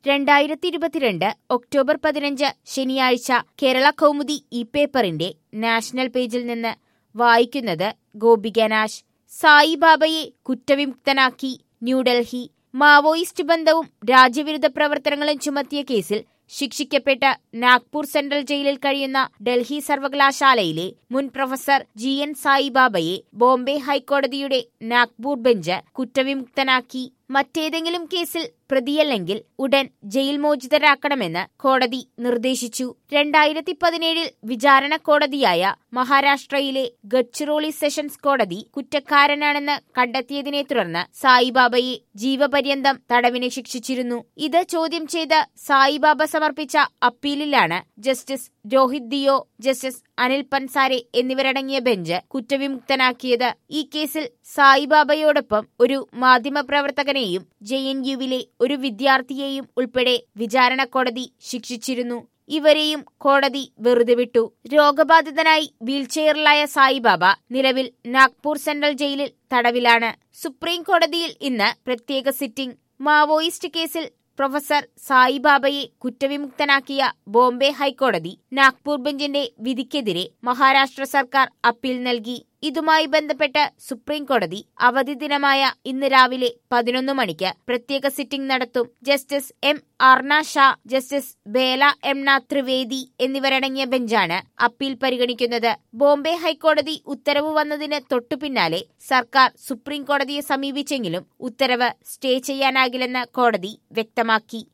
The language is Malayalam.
രണ്ടായിരത്തി ഇരുപത്തിരണ്ട് ഒക്ടോബർ പതിനഞ്ച് ശനിയാഴ്ച കേരള കൗമുദി ഈ പേപ്പറിന്റെ നാഷണൽ പേജിൽ നിന്ന് വായിക്കുന്നത് ഗോപികനാശ് സായിബാബയെ കുറ്റവിമുക്തനാക്കി ന്യൂഡൽഹി മാവോയിസ്റ്റ് ബന്ധവും രാജ്യവിരുദ്ധ പ്രവർത്തനങ്ങളും ചുമത്തിയ കേസിൽ ശിക്ഷിക്കപ്പെട്ട നാഗ്പൂർ സെൻട്രൽ ജയിലിൽ കഴിയുന്ന ഡൽഹി സർവകലാശാലയിലെ മുൻ professor G N Saibaba Bombay ഹൈക്കോടതിയുടെ നാഗ്പൂർ ബെഞ്ച് കുറ്റവിമുക്തനാക്കി മറ്റേതെങ്കിലും കേസിൽ പ്രതിയല്ലെങ്കിൽ ഉടൻ ജയിൽ മോചിതരാക്കണമെന്ന് കോടതി നിർദ്ദേശിച്ചു രണ്ടായിരത്തി പതിനേഴിൽ വിചാരണ കോടതിയായ മഹാരാഷ്ട്രയിലെ ഗഡ്ചിറോളി സെഷൻസ് കോടതി കുറ്റക്കാരനാണെന്ന് കണ്ടെത്തിയതിനെ തുടർന്ന് സായിബാബയെ ജീവപര്യന്തം തടവിന് ശിക്ഷിച്ചിരുന്നു ഇത് ചോദ്യം ചെയ്ത് സായിബാബ സമർപ്പിച്ച അപ്പീലിലാണ് ജസ്റ്റിസ് രോഹിത് ദിയോ ജസ്റ്റിസ് അനിൽ പൻസാരെ എന്നിവരടങ്ങിയ ബെഞ്ച് കുറ്റവിമുക്തനാക്കിയത് ഈ കേസിൽ സായിബാബയോടൊപ്പം ഒരു മാധ്യമപ്രവർത്തകനെയും ജെ എൻ യുവിലെ ഒരു വിദ്യാർത്ഥിയെയും ഉൾപ്പെടെ വിചാരണ കോടതി ശിക്ഷിച്ചിരുന്നു ഇവരെയും കോടതി വെറുതെ വിട്ടു രോഗബാധിതനായി വീൽചെയറിലായ സായിബാബ നിലവിൽ നാഗ്പൂർ സെൻട്രൽ ജയിലിൽ തടവിലാണ് സുപ്രീം കോടതിയിൽ ഇന്ന് പ്രത്യേക സിറ്റിംഗ് മാവോയിസ്റ്റ് കേസിൽ പ്രൊഫസർ സായിബാബയെ കുറ്റവിമുക്തനാക്കിയ ബോംബെ ഹൈക്കോടതി നാഗ്പൂർ ബെഞ്ചിന്റെ വിധിക്കെതിരെ മഹാരാഷ്ട്ര സർക്കാർ അപ്പീൽ നൽകി ഇതുമായി ബന്ധപ്പെട്ട് സുപ്രീം കോടതി അവധി ദിനമായ ഇന്ന് രാവിലെ പതിനൊന്ന് മണിക്ക് പ്രത്യേക സിറ്റിംഗ് നടത്തും ജസ്റ്റിസ് എം അർണ ഷാ ജസ്റ്റിസ് ബേല എംന ത്രിവേദി എന്നിവരടങ്ങിയ ബെഞ്ചാണ് അപ്പീൽ പരിഗണിക്കുന്നത് ബോംബെ ഹൈക്കോടതി ഉത്തരവ് വന്നതിന് തൊട്ടുപിന്നാലെ സർക്കാർ സുപ്രീം കോടതിയെ സമീപിച്ചെങ്കിലും ഉത്തരവ് സ്റ്റേ ചെയ്യാനാകില്ലെന്ന് കോടതി വ്യക്തമാക്കി